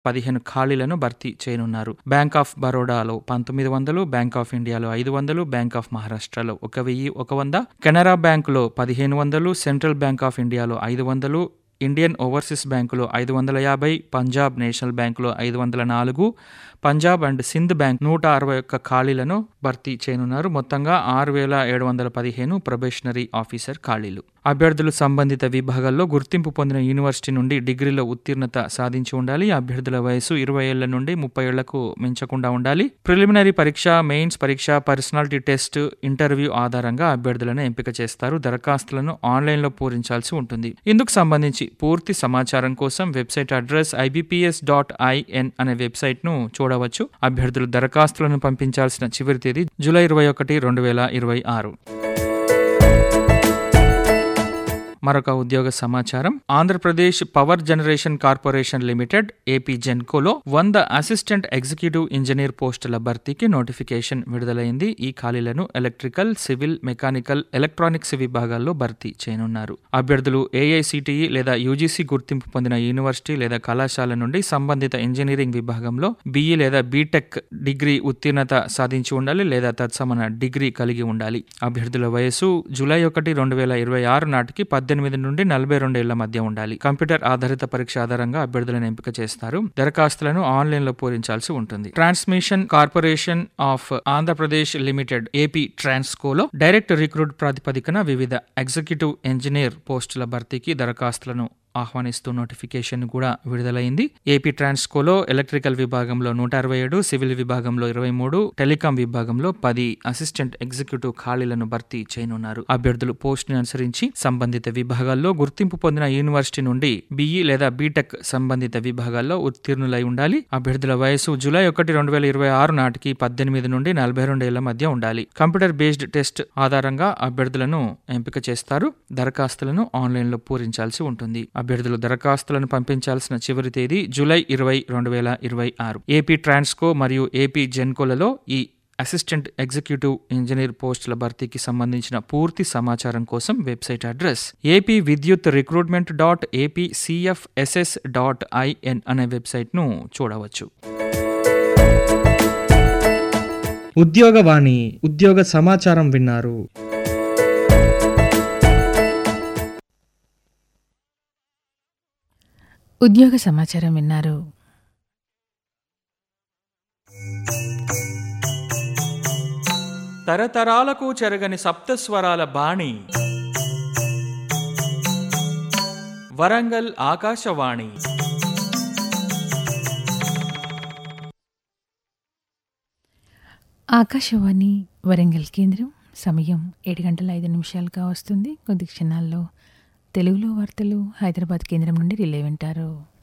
పదిహేను ఖాళీలను భర్తీ చేయనున్నారు బ్యాంక్ ఆఫ్ బరోడాలో పంతొమ్మిది వందలు బ్యాంక్ ఆఫ్ ఇండియాలో ఐదు వందలు బ్యాంక్ ఆఫ్ మహారాష్ట్రలో ఒక వెయ్యి ఒక వంద కెనరా బ్యాంకులో పదిహేను వందలు సెంట్రల్ బ్యాంక్ ఆఫ్ ఇండియాలో ఐదు వందలు ఇండియన్ ఓవర్సీస్ బ్యాంకులో ఐదు వందల యాభై పంజాబ్ నేషనల్ బ్యాంకులో ఐదు వందల నాలుగు పంజాబ్ అండ్ సింధ్ బ్యాంక్ నూట అరవై ఒక్క ఖాళీలను భర్తీ చేయనున్నారు మొత్తంగా ఆరు వేల ఏడు వందల పదిహేను ప్రొబేషనరీ ఆఫీసర్ ఖాళీలు అభ్యర్థులు సంబంధిత విభాగాల్లో గుర్తింపు పొందిన యూనివర్సిటీ నుండి డిగ్రీలో ఉత్తీర్ణత సాధించి ఉండాలి అభ్యర్థుల వయసు ఇరవై ఏళ్ల నుండి ముప్పై ఏళ్లకు మించకుండా ఉండాలి ప్రిలిమినరీ పరీక్ష మెయిన్స్ పరీక్ష పర్సనాలిటీ టెస్ట్ ఇంటర్వ్యూ ఆధారంగా అభ్యర్థులను ఎంపిక చేస్తారు దరఖాస్తులను ఆన్లైన్లో పూరించాల్సి ఉంటుంది ఇందుకు సంబంధించి పూర్తి సమాచారం కోసం website address IBPS dot IN అనే వెబ్సైట్ను చూడవచ్చు అభ్యర్థులు దరఖాస్తులను పంపించాల్సిన చివరి తేదీ జూలై ఇరవై ఒకటి రెండు వేల ఇరవై ఆరు మరొక ఉద్యోగ సమాచారం Andhra Pradesh power generation corporation limited AP జెన్కోలో వంద అసిస్టెంట్ ఎగ్జిక్యూటివ్ ఇంజనీర్ పోస్టుల భర్తీకి నోటిఫికేషన్ విడుదలైంది ఈ ఖాళీలను ఎలక్ట్రికల్ సివిల్ మెకానికల్ ఎలక్ట్రానిక్స్ విభాగాల్లో భర్తీ చేయనున్నారు అభ్యర్థులు ఏఐసిటిఈ లేదా యూజీసీ గుర్తింపు పొందిన యూనివర్సిటీ లేదా కళాశాల నుండి సంబంధిత ఇంజనీరింగ్ విభాగంలో బీఈ లేదా బీటెక్ డిగ్రీ ఉత్తీర్ణత సాధించి ఉండాలి లేదా తత్సమాన డిగ్రీ కలిగి ఉండాలి అభ్యర్థుల వయసు జూలై ఒకటి రెండు వేల ఇరవై ఆరు నాటికి పద్దెనిమిది నుండి నలభై రెండేళ్ల మధ్య ఉండాలి కంప్యూటర్ ఆధారిత పరీక్ష ఆధారంగా అభ్యర్థులను ఎంపిక చేస్తారు దరఖాస్తులను ఆన్లైన్ లో పూరించాల్సి ఉంటుంది transmission corporation of Andhra Pradesh limited AP ట్రాన్స్కోలో డైరెక్ట్ రిక్రూట్ ప్రాతిపదికన వివిధ ఎగ్జిక్యూటివ్ ఇంజనీర్ పోస్టుల భర్తీకి దరఖాస్తులను ఆహ్వానిస్తూ నోటిఫికేషన్ కూడా విడుదలైంది ఏపీ ట్రాన్స్కోలో ఎలక్ట్రికల్ విభాగంలో నూట అరవై ఏడు సివిల్ విభాగంలో ఇరవై మూడు టెలికాం విభాగంలో పది అసిస్టెంట్ ఎగ్జిక్యూటివ్ ఖాళీలను భర్తీ చేయనున్నారు అభ్యర్థులు పోస్టును అనుసరించి సంబంధిత విభాగాల్లో గుర్తింపు పొందిన యూనివర్సిటీ నుండి బీఈ లేదా బీటెక్ సంబంధిత విభాగాల్లో ఉత్తీర్ణులై ఉండాలి అభ్యర్థుల వయసు జూలై ఒకటి రెండు వేల ఇరవై ఆరు నాటికి పద్దెనిమిది నుండి నలభై రెండేళ్ల మధ్య ఉండాలి కంప్యూటర్ బేస్డ్ టెస్ట్ ఆధారంగా అభ్యర్థులను ఎంపిక చేస్తారు దరఖాస్తులను ఆన్లైన్లో పూరించాల్సి ఉంటుంది అభ్యర్థులు దరఖాస్తులను పంపించాల్సిన చివరి తేదీ జూలై ఇరవై రెండు వేల ఇరవై ఆరు ఏపీ ట్రాన్స్కో మరియు ఏపీ జెన్కోలలో ఈ అసిస్టెంట్ ఎగ్జిక్యూటివ్ ఇంజనీర్ పోస్టుల భర్తీకి సంబంధించిన పూర్తి సమాచారం కోసం website address AP Vidyut recruitment dot AP CFSS dot IN అనే వెబ్సైట్ను చూడవచ్చు ఉద్యోగవాణి ఉద్యోగ సమాచారం విన్నారు ఉద్యోగ సమాచారం విన్నారు తరతరాలకు చెరగని సప్తస్వరాల బాణి వరంగల్ ఆకాశవాణి ఆకాశవాణి వరంగల్ కేంద్రం సమయం ఏడు గంటల ఐదు నిమిషాలుగా వస్తుంది కొద్ది క్షణాల్లో తెలుగులో వార్తలు హైదరాబాద్ కేంద్రం నుండి రిలే వింటారు